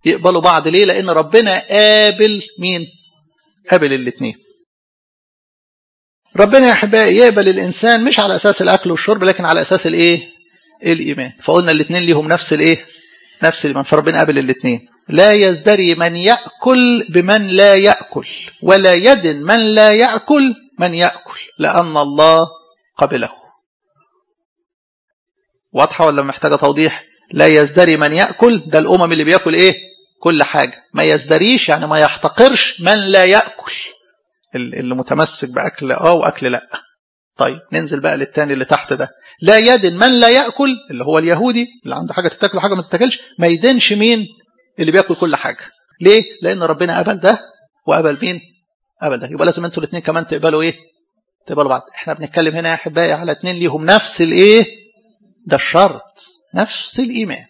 يقبلوا بعض ليه لان ربنا قابل مين قابل الاثنين ربنا يا احبائي يقبل الانسان مش على اساس الاكل والشرب لكن على اساس الايه الايمان فقلنا الاثنين ليهم نفس الايه نفس الايمان فربنا قابل الاثنين لا يزدري من ياكل بمن لا ياكل ولا يدن من لا ياكل من ياكل لان الله قبله واضحه ولا محتاجه توضيح لا يزدري من ياكل ده الامم اللي بياكل ايه كل حاجه ما يزدريش يعني ما يحتقرش من لا ياكل اللي متمسك باكل اه واكل لا طيب ننزل بقى للتاني اللي تحت ده لا يدن من لا ياكل اللي هو اليهودي اللي عنده حاجه تتاكل وحاجه ما تتاكلش ما يدينش مين اللي بياكل كل حاجه ليه لان ربنا قبل ده وقبل مين قبل ده يبقى لازم انتوا الاثنين كمان تقبلوا ايه تقبلوا بعض احنا بنتكلم هنا يا احبائي على اثنين ليهم نفس الايه ده الشرط نفس الايمان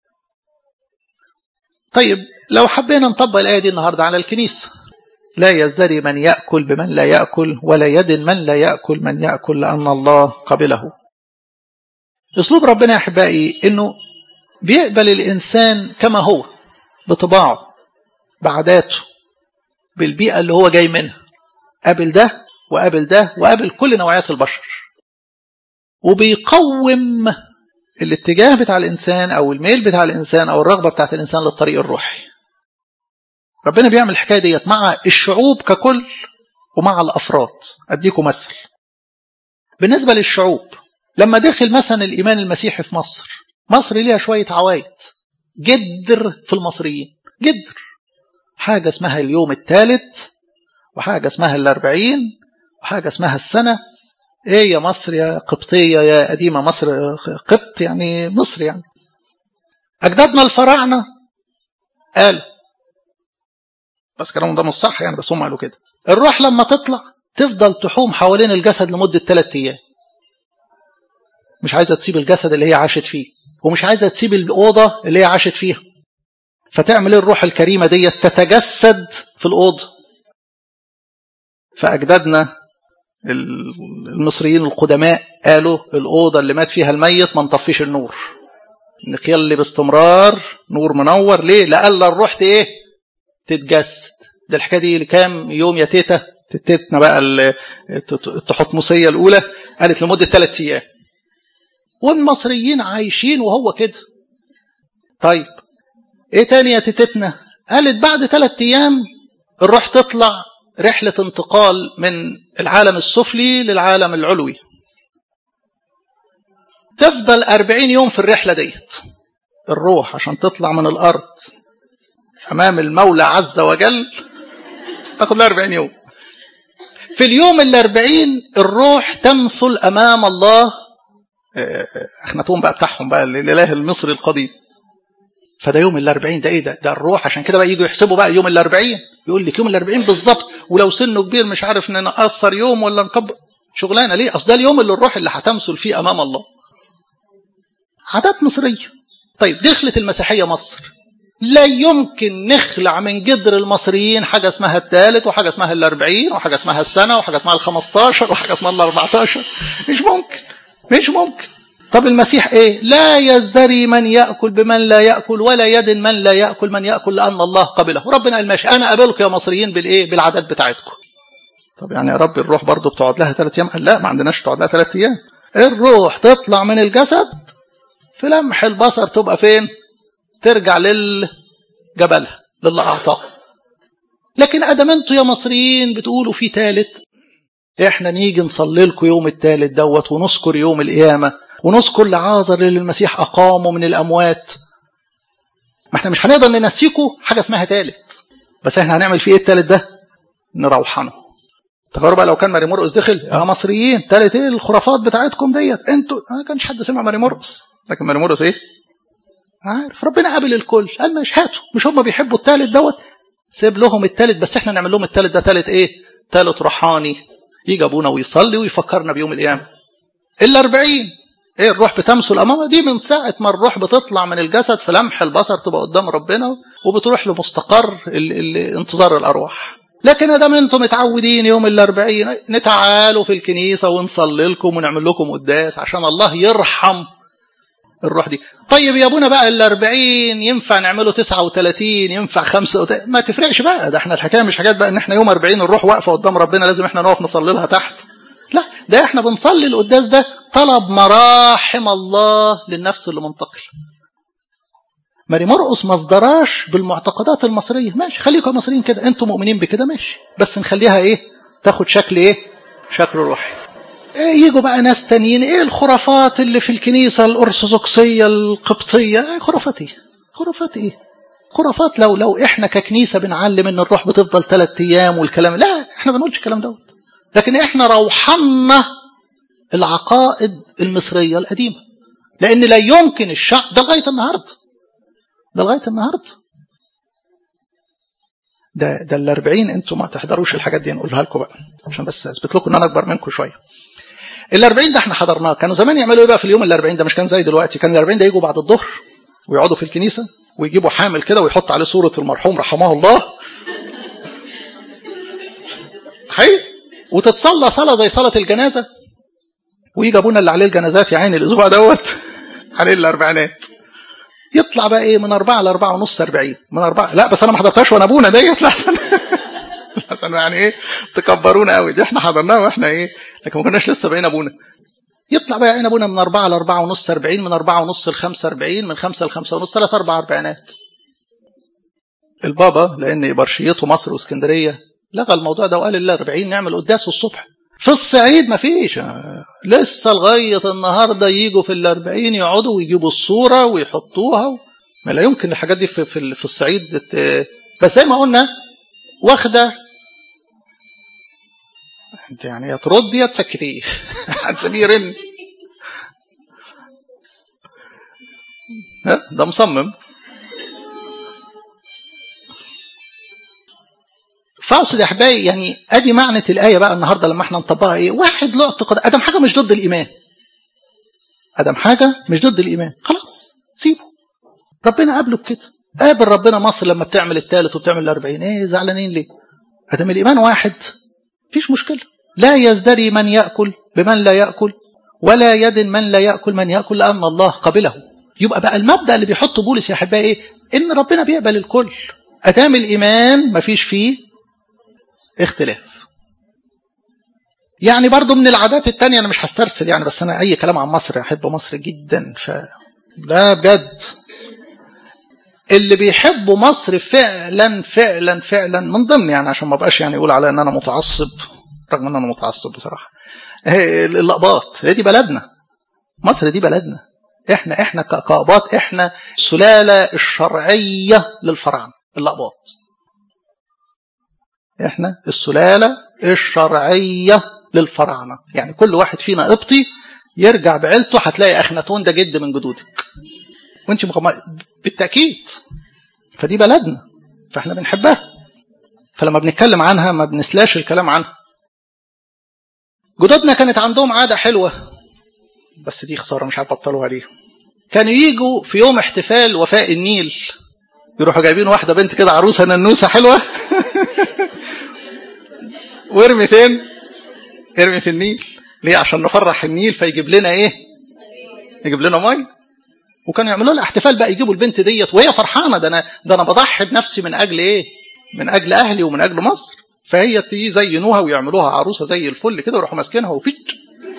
طيب لو حبينا نطبق الايه دي النهارده على الكنيسه لا يزدري من يأكل بمن لا يأكل ولا يدن من لا يأكل من يأكل لأن الله قبله أسلوب ربنا يا أحبائي أنه بيقبل الإنسان كما هو بطباعه بعاداته بالبيئة اللي هو جاي منها قابل ده وقابل ده وقابل كل نوعيات البشر وبيقوم الاتجاه بتاع الإنسان أو الميل بتاع الإنسان أو الرغبة بتاعت الإنسان للطريق الروحي ربنا بيعمل الحكايه ديت مع الشعوب ككل ومع الافراد اديكم مثل بالنسبه للشعوب لما دخل مثلا الايمان المسيحي في مصر مصر ليها شويه عوايد جدر في المصريين جدر حاجه اسمها اليوم الثالث وحاجه اسمها الاربعين وحاجه اسمها السنه ايه يا مصر يا قبطيه يا قديمه مصر قبط يعني مصر يعني اجدادنا الفراعنه قالوا بس كلامهم ده مش صح يعني بس هم قالوا كده الروح لما تطلع تفضل تحوم حوالين الجسد لمدة ثلاثة أيام مش عايزة تسيب الجسد اللي هي عاشت فيه ومش عايزة تسيب الأوضة اللي هي عاشت فيها فتعمل الروح الكريمة دي تتجسد في الأوضة فأجدادنا المصريين القدماء قالوا الأوضة اللي مات فيها الميت ما نطفيش النور نخلي باستمرار نور منور ليه؟ لألا الروح ايه؟ تتجسد ده الحكايه دي كام يوم يا تيتا تيتنا بقى التحتمسيه الاولى قالت لمده ثلاث ايام والمصريين عايشين وهو كده طيب ايه تاني يا تيتتنا قالت بعد ثلاث ايام الروح تطلع رحله انتقال من العالم السفلي للعالم العلوي تفضل أربعين يوم في الرحلة ديت الروح عشان تطلع من الأرض أمام المولى عز وجل تاخد لها 40 يوم في اليوم الأربعين الروح تمثل أمام الله أخناتهم بقى بتاعهم بقى الإله المصري القديم فده يوم الأربعين ده إيه ده ده الروح عشان كده بقى يجوا يحسبوا بقى يوم الأربعين يقول لك يوم الأربعين بالظبط ولو سنه كبير مش عارف نقصر يوم ولا نكبر شغلانة ليه أصل ده اليوم اللي الروح اللي هتمثل فيه أمام الله عادات مصرية طيب دخلت المسيحية مصر لا يمكن نخلع من جدر المصريين حاجة اسمها الثالث وحاجة اسمها الأربعين وحاجة اسمها السنة وحاجة اسمها الخمستاشر وحاجة اسمها الأربعتاشر مش ممكن مش ممكن طب المسيح ايه لا يزدري من يأكل بمن لا يأكل ولا يدن من لا يأكل من يأكل لأن الله قبله ربنا قال ماشي أنا قابلكم يا مصريين بالإيه بالعادات بتاعتكم طب يعني يا رب الروح برضه بتقعد لها ثلاث أيام قال لا ما عندناش تقعد لها ثلاث أيام الروح تطلع من الجسد في لمح البصر تبقى فين ترجع للجبلها للي أعطاه لكن أدم أنتوا يا مصريين بتقولوا في ثالث احنا نيجي نصلي لكم يوم الثالث دوت ونذكر يوم القيامة ونذكر لعازر اللي المسيح أقامه من الأموات ما احنا مش هنقدر ننسيكم حاجة اسمها ثالث بس احنا هنعمل فيه ايه الثالث ده نروحنه تخيلوا بقى لو كان ماري مرقس دخل يا مصريين ثالث ايه الخرافات بتاعتكم ديت انتوا ما كانش حد سمع ماري مرقس لكن ماري مرقس ايه عارف ربنا قابل الكل قال مش هاتوا مش هم بيحبوا الثالث دوت سيب لهم الثالث بس احنا نعمل لهم الثالث ده ثالث ايه ثالث روحاني يجي ابونا ويصلي ويفكرنا بيوم القيامه الأربعين ايه الروح بتمثل امامها دي من ساعه ما الروح بتطلع من الجسد في لمح البصر تبقى قدام ربنا وبتروح لمستقر ال ال انتظار الارواح لكن ادام انتم متعودين يوم الأربعين نتعالوا في الكنيسه ونصلي لكم ونعمل لكم قداس عشان الله يرحم الروح دي طيب يا ابونا بقى ال 40 ينفع نعمله 39 ينفع 35 ما تفرقش بقى ده احنا الحكايه مش حاجات بقى ان احنا يوم 40 الروح واقفه قدام ربنا لازم احنا نقف نصلي لها تحت لا ده احنا بنصلي القداس ده طلب مراحم الله للنفس اللي منتقل ماري مرقص ما اصدراش بالمعتقدات المصريه ماشي خليكم مصريين كده انتم مؤمنين بكده ماشي بس نخليها ايه تاخد شكل ايه شكل روحي إيه يجوا بقى ناس تانيين ايه الخرافات اللي في الكنيسه الارثوذكسيه القبطيه إيه خرافات ايه خرافات ايه خرافات لو لو احنا ككنيسه بنعلم ان الروح بتفضل ثلاث ايام والكلام لا احنا ما بنقولش الكلام دوت لكن احنا روحنا العقائد المصريه القديمه لان لا يمكن الشعب ده لغايه النهارده ده لغايه النهارده ده ده ال 40 انتوا ما تحضروش الحاجات دي نقولها لكم بقى عشان بس اثبت لكم ان انا اكبر منكم شويه ال 40 ده احنا حضرناه كانوا زمان يعملوا ايه بقى في اليوم ال 40 ده مش كان زي دلوقتي كان ال 40 ده يجوا بعد الظهر ويقعدوا في الكنيسه ويجيبوا حامل كده ويحط عليه صوره المرحوم رحمه الله حقيقي وتتصلى صلاه زي صلاه الجنازه ويجي ابونا اللي عليه الجنازات يا عيني الاسبوع دوت عليه الاربعينات يطلع بقى ايه من أربعة لأربعة ونص أربعين من أربعة لا بس أنا ما حضرتهاش وأنا أبونا ديت لحسن لحسن يعني إيه تكبرونا قوي دي إحنا حضرناها وإحنا إيه لكن ما كناش لسه بقينا أبونا يطلع بقى عين أبونا من أربعة لأربعة ونص أربعين من أربعة ونص لخمسة أربعين من خمسة لخمسة ونص ثلاث أربع أربعينات البابا لأن إبرشيته مصر واسكندرية لغى الموضوع ده وقال إلا 40 نعمل قداس الصبح في الصعيد ما فيش لسه لغاية النهاردة يجوا في الأربعين يقعدوا ويجيبوا الصورة ويحطوها ما لا يمكن الحاجات دي في, في, في الصعيد بس زي ما قلنا واخدة انت يعني يا تردي يا تسكتيه هتسيبيه يرن ده مصمم فاقصد يا احبائي يعني ادي معنى الايه بقى النهارده لما احنا نطبقها ايه؟ واحد له اعتقاد ادم حاجه مش ضد الايمان. ادم حاجه مش ضد الايمان، خلاص سيبه. ربنا قابله بكده. قابل ربنا مصر لما بتعمل الثالث وبتعمل الأربعين ايه زعلانين ليه؟ ادم الايمان واحد مفيش مشكله. لا يزدري من ياكل بمن لا ياكل ولا يد من لا ياكل من ياكل لان الله قبله. يبقى بقى المبدا اللي بيحطه بولس يا احبائي ايه؟ ان ربنا بيقبل الكل. ادام الايمان مفيش فيه اختلاف يعني برضو من العادات التانية أنا مش هسترسل يعني بس أنا أي كلام عن مصر أحب مصر جدا ف لا بجد اللي بيحبوا مصر فعلا فعلا فعلا من ضمن يعني عشان ما بقاش يعني يقول على ان انا متعصب رغم ان انا متعصب بصراحه اللقباط هي دي بلدنا مصر دي بلدنا احنا احنا كقابات احنا السلاله الشرعيه للفراعنه اللقباط احنا السلاله الشرعيه للفراعنه يعني كل واحد فينا قبطي يرجع بعيلته هتلاقي اخناتون ده جد من جدودك وانت مغم... بالتاكيد فدي بلدنا فاحنا بنحبها فلما بنتكلم عنها ما بنسلاش الكلام عنها جدودنا كانت عندهم عاده حلوه بس دي خساره مش هتبطلوها ليه كانوا يجوا في يوم احتفال وفاء النيل يروحوا جايبين واحده بنت كده عروسه ننوسه حلوه وارمي فين ارمي في النيل ليه عشان نفرح النيل فيجيب لنا ايه يجيب لنا ميه وكانوا يعملوا لها احتفال بقى يجيبوا البنت ديت وهي فرحانه ده انا ده انا بضحي بنفسي من اجل ايه من اجل اهلي ومن اجل مصر فهي تيجي يزينوها ويعملوها عروسه زي الفل كده ويروحوا ماسكينها وفيت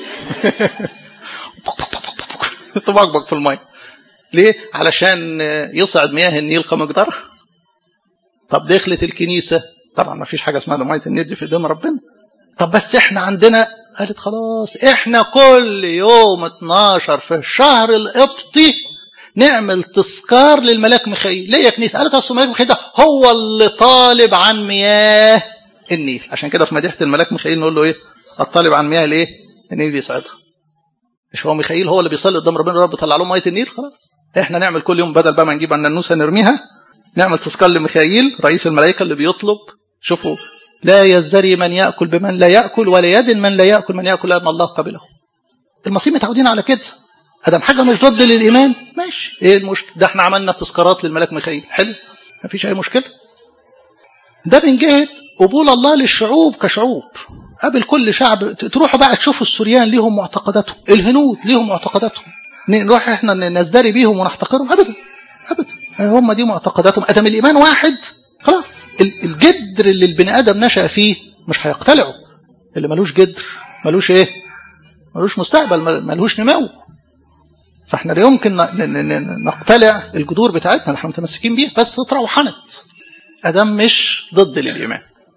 تبقبق في الميه ليه علشان يصعد مياه النيل كمقدارها طب دخلت الكنيسه طبعا ما فيش حاجه اسمها ميه النيل دي في ايدين ربنا طب بس احنا عندنا قالت خلاص احنا كل يوم 12 في الشهر القبطي نعمل تذكار للملاك ميخائيل ليه يا كنيسه قالت اصل الملاك ميخائيل ده هو اللي طالب عن مياه النيل عشان كده في مديحه الملاك ميخائيل نقول له ايه الطالب عن مياه الايه النيل يسعدها مش هو ميخائيل هو اللي بيصلي قدام ربنا رب طلع لهم ميه النيل خلاص احنا نعمل كل يوم بدل بقى ما نجيب النانوسه نرميها نعمل تذكار لميخائيل رئيس الملائكه اللي بيطلب شوفوا لا يزدري من ياكل بمن لا ياكل ولا يد من لا ياكل من ياكل لان الله قبله المصريين متعودين على كده ادم حاجه مش ضد للايمان ماشي ايه المشكله ده احنا عملنا تذكارات للملاك ميخائيل حلو مفيش اي مشكله ده من جهه قبول الله للشعوب كشعوب قبل كل شعب تروحوا بقى تشوفوا السوريان ليهم معتقداتهم الهنود ليهم معتقداتهم نروح احنا نزدري بيهم ونحتقرهم ابدا ابدا هم دي معتقداتهم ادم الايمان واحد خلاص الجدر اللي البني ادم نشا فيه مش هيقتلعه اللي ملوش جدر ملوش ايه ملوش مستقبل ملوش نمو فاحنا لا يمكن نقتلع الجذور بتاعتنا احنا متمسكين بيها بس اتروحنت ادم مش ضد للايمان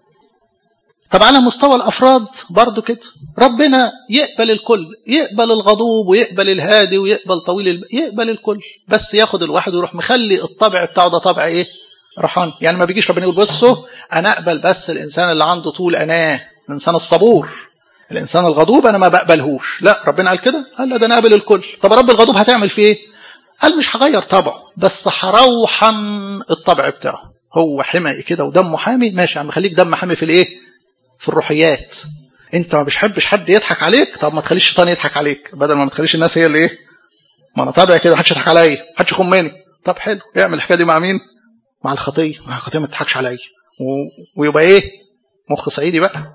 طب على مستوى الافراد برضو كده ربنا يقبل الكل يقبل الغضوب ويقبل الهادي ويقبل طويل الب... يقبل الكل بس ياخد الواحد ويروح مخلي الطبع بتاعه ده طبع ايه رحان يعني ما بيجيش ربنا يقول بصوا انا اقبل بس الانسان اللي عنده طول اناه الانسان الصبور الانسان الغضوب انا ما بقبلهوش لا ربنا قال كده قال لا ده انا اقبل الكل طب رب الغضوب هتعمل فيه ايه قال مش هغير طبعه بس هروحن الطبع بتاعه هو حمقي كده ودمه حامي ماشي يا عم خليك دم حامي في الايه في الروحيات انت ما بتحبش حد يضحك عليك طب ما تخليش الشيطان يضحك عليك بدل ما تخليش الناس هي اللي ايه ما انا طبعي كده محدش يضحك عليا محدش يخمني طب حلو اعمل الحكايه دي مع مين مع الخطيه مع الخطيه ما تضحكش عليا و... ويبقى ايه مخ صعيدي بقى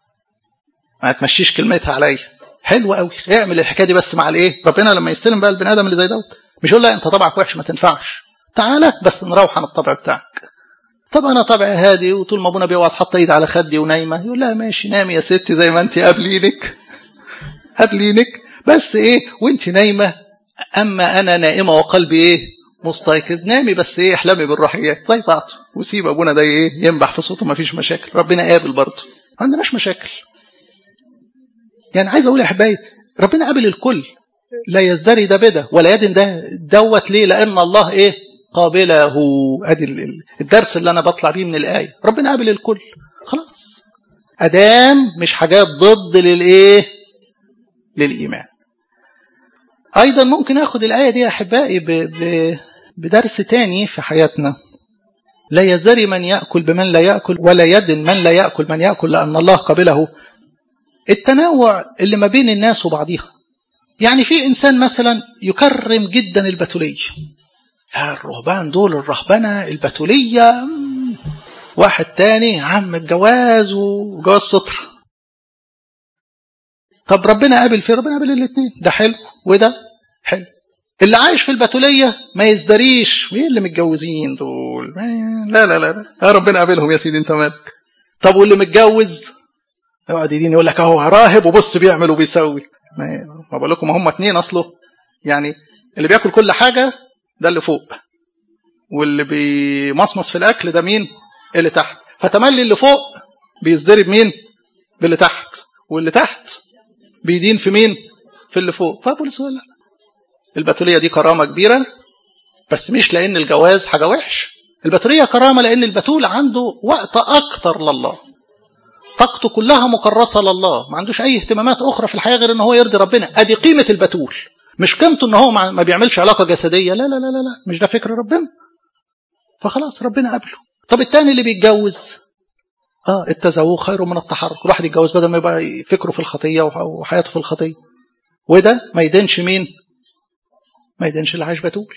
ما تمشيش كلمتها عليا حلو قوي اعمل الحكايه دي بس مع الايه ربنا لما يستلم بقى البني ادم اللي زي دوت مش يقول لا انت طبعك وحش ما تنفعش تعالى بس نروح عن الطبع بتاعك طب انا طبعي هادي وطول ما ابونا بيوعظ حاطه ايد على خدي ونايمه يقول لها ماشي نامي يا ستي زي ما انت قابلينك قابلينك بس ايه وانت نايمه اما انا نائمه وقلبي ايه مستيقظ نامي بس ايه احلمي بالروحيات زي بعض وسيب ابونا ده ايه ينبح في صوته ما فيش مشاكل ربنا قابل برضه ما عندناش مشاكل يعني عايز اقول يا احبائي ربنا قابل الكل لا يزدري ده بده ولا يدن ده دوت ليه لان الله ايه قابله ادي الدرس اللي انا بطلع بيه من الايه ربنا قابل الكل خلاص ادام مش حاجات ضد للايه للايمان ايضا ممكن اخد الايه دي يا احبائي ب... ب... بدرس تاني في حياتنا لا يزري من ياكل بمن لا ياكل ولا يدن من لا ياكل من ياكل لان الله قبله التنوع اللي ما بين الناس وبعضها يعني في انسان مثلا يكرم جدا البتوليه الرهبان دول الرهبنه البتوليه واحد تاني عم الجواز وجواز سطر طب ربنا قابل فيه ربنا قابل الاثنين ده حلو وده حلو اللي عايش في البتوليه ما يزدريش مين اللي متجوزين دول لا لا لا, لا. يا ربنا قابلهم يا سيدي انت مالك طب واللي متجوز يقعد يدين يقول لك اهو راهب وبص بيعمل وبيسوي ما بقول لكم هم اتنين اصله يعني اللي بياكل كل حاجه ده اللي فوق واللي بيمصمص في الاكل ده مين اللي تحت فتملي اللي فوق بيزدرب مين باللي تحت واللي تحت بيدين في مين في اللي فوق فبولس لا البتوليه دي كرامه كبيره بس مش لان الجواز حاجه وحش البتوليه كرامه لان البتول عنده وقت اكتر لله طاقته كلها مكرسه لله ما عندوش اي اهتمامات اخرى في الحياه غير ان هو يرضي ربنا ادي قيمه البتول مش قيمته ان هو ما بيعملش علاقه جسديه لا لا لا لا, لا. مش ده فكر ربنا فخلاص ربنا قبله طب التاني اللي بيتجوز اه التزوج خير من التحرك الواحد يتجوز بدل ما يبقى فكره في الخطيه وحياته في الخطيه وده ما يدينش مين ما يدينش اللي عايش بتول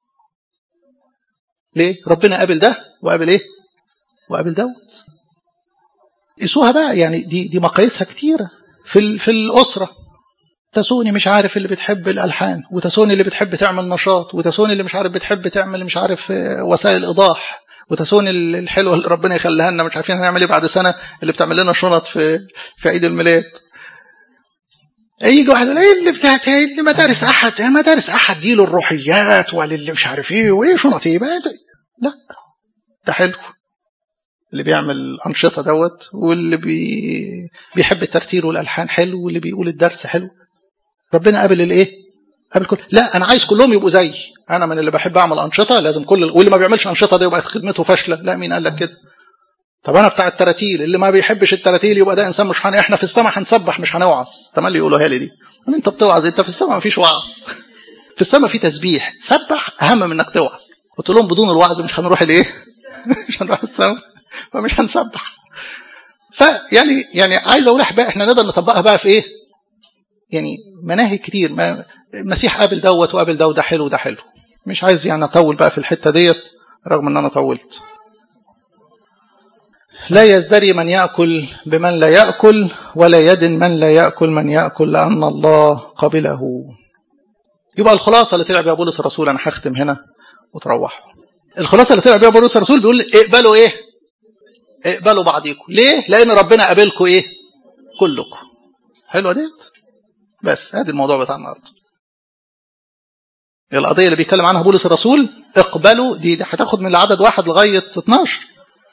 ليه ربنا قابل ده وقابل ايه وقابل دوت قيسوها بقى يعني دي دي مقاييسها كتيره في في الاسره تسوني مش عارف اللي بتحب الالحان وتسوني اللي بتحب تعمل نشاط وتسوني اللي مش عارف بتحب تعمل مش عارف وسائل ايضاح وتسوني الحلوه اللي ربنا يخليها لنا مش عارفين هنعمل ايه بعد سنه اللي بتعمل لنا شنط في في عيد الميلاد يجي واحد يقول ايه اللي بتاعت اللي مدارس احد مدارس احد دي للروحيات وللي مش عارف ايه وايه شنط ايه لا ده حلو اللي بيعمل أنشطة دوت واللي بي... بيحب الترتيل والألحان حلو واللي بيقول الدرس حلو ربنا قابل الايه قابل كل لا انا عايز كلهم يبقوا زيي انا من اللي بحب اعمل انشطه لازم كل واللي ما بيعملش انشطه ده يبقى خدمته فاشله لا مين قال لك كده طب انا بتاع التراتيل اللي ما بيحبش التراتيل يبقى ده انسان مش حن... احنا في السماء هنسبح مش هنوعظ تملي يقولوها لي دي انت بتوعظ انت في السماء ما فيش وعظ في السماء في تسبيح سبح اهم من انك توعظ قلت لهم بدون الوعظ مش هنروح الايه مش هنروح السماء فمش هنسبح فيعني يعني عايز اقول احبائي احنا نقدر نطبقها بقى في ايه يعني مناهج كتير ما المسيح قابل دوت وقابل ده وده حلو وده حلو مش عايز يعني اطول بقى في الحته ديت رغم ان انا طولت لا يزدري من ياكل بمن لا ياكل ولا يدن من لا ياكل من ياكل لان الله قبله يبقى الخلاصه اللي طلع بيها بولس الرسول انا هختم هنا وتروحوا الخلاصه اللي طلع بيها بولس الرسول بيقول اقبلوا ايه اقبلوا بعضيكم ليه لان ربنا قابلكم ايه كلكم حلوه ديت بس ادي الموضوع بتاع النهارده القضيه اللي بيتكلم عنها بولس الرسول اقبلوا دي, دي هتاخد من العدد واحد لغايه 12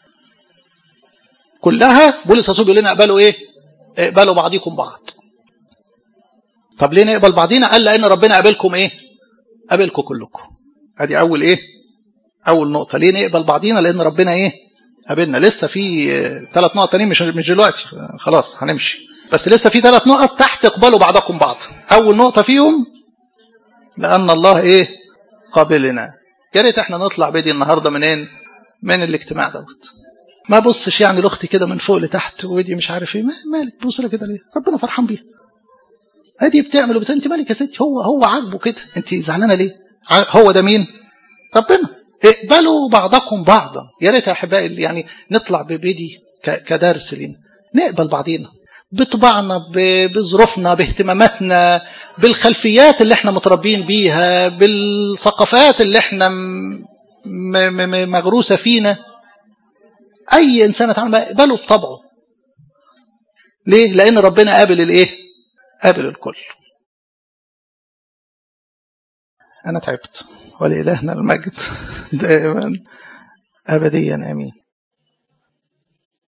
كلها بولس الرسول بيقول لنا اقبلوا ايه اقبلوا بعضيكم بعض طب ليه نقبل بعضينا قال لان ربنا قابلكم ايه قابلكم كلكم ادي اول ايه اول نقطه ليه نقبل بعضينا لان ربنا ايه قابلنا لسه في ثلاث نقط تانيين مش مش دلوقتي خلاص هنمشي بس لسه في ثلاث نقط تحت اقبلوا بعضكم بعض اول نقطه فيهم لان الله ايه قابلنا يا ريت احنا نطلع بدي النهارده منين من الاجتماع دوت ما بصش يعني لاختي كده من فوق لتحت ودي مش عارف ايه مالك بص لها كده ليه ربنا فرحان بيها ادي بتعمل وبتقول انت مالك يا ستي هو هو عاجبه كده انت زعلانه ليه هو ده مين ربنا اقبلوا بعضكم بعضا يا ريت يا احبائي يعني نطلع ببيدي كدرس لينا نقبل بعضينا بطباعنا بظروفنا باهتماماتنا بالخلفيات اللي احنا متربيين بيها بالثقافات اللي احنا مغروسه فينا اي انسان اتعامل اقبله بطبعه ليه لان ربنا قابل الايه قابل الكل انا تعبت ولإلهنا المجد دائما ابديا امين